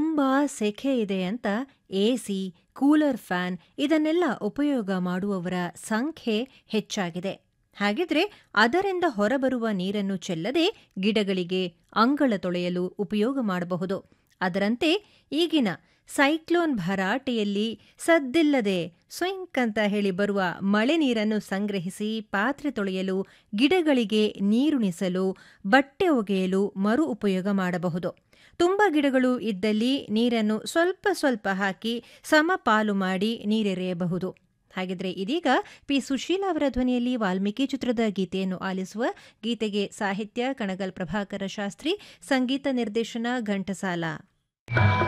ತುಂಬ ಸೆಖೆ ಇದೆ ಅಂತ ಎ ಸಿ ಕೂಲರ್ ಫ್ಯಾನ್ ಇದನ್ನೆಲ್ಲ ಉಪಯೋಗ ಮಾಡುವವರ ಸಂಖ್ಯೆ ಹೆಚ್ಚಾಗಿದೆ ಹಾಗಿದ್ರೆ ಅದರಿಂದ ಹೊರಬರುವ ನೀರನ್ನು ಚೆಲ್ಲದೆ ಗಿಡಗಳಿಗೆ ಅಂಗಳ ತೊಳೆಯಲು ಉಪಯೋಗ ಮಾಡಬಹುದು ಅದರಂತೆ ಈಗಿನ ಸೈಕ್ಲೋನ್ ಭರಾಟೆಯಲ್ಲಿ ಸದ್ದಿಲ್ಲದೆ ಸ್ವಿಂಕ್ ಅಂತ ಹೇಳಿ ಬರುವ ಮಳೆ ನೀರನ್ನು ಸಂಗ್ರಹಿಸಿ ಪಾತ್ರೆ ತೊಳೆಯಲು ಗಿಡಗಳಿಗೆ ನೀರುಣಿಸಲು ಬಟ್ಟೆ ಒಗೆಯಲು ಮರು ಉಪಯೋಗ ಮಾಡಬಹುದು ತುಂಬ ಗಿಡಗಳು ಇದ್ದಲ್ಲಿ ನೀರನ್ನು ಸ್ವಲ್ಪ ಸ್ವಲ್ಪ ಹಾಕಿ ಸಮಪಾಲು ಮಾಡಿ ನೀರೆರೆಯಬಹುದು ಹಾಗಿದ್ರೆ ಇದೀಗ ಪಿ ಸುಶೀಲ ಅವರ ಧ್ವನಿಯಲ್ಲಿ ವಾಲ್ಮೀಕಿ ಚಿತ್ರದ ಗೀತೆಯನ್ನು ಆಲಿಸುವ ಗೀತೆಗೆ ಸಾಹಿತ್ಯ ಕಣಗಲ್ ಪ್ರಭಾಕರ ಶಾಸ್ತ್ರಿ ಸಂಗೀತ ನಿರ್ದೇಶನ ಘಂಟಸಾಲ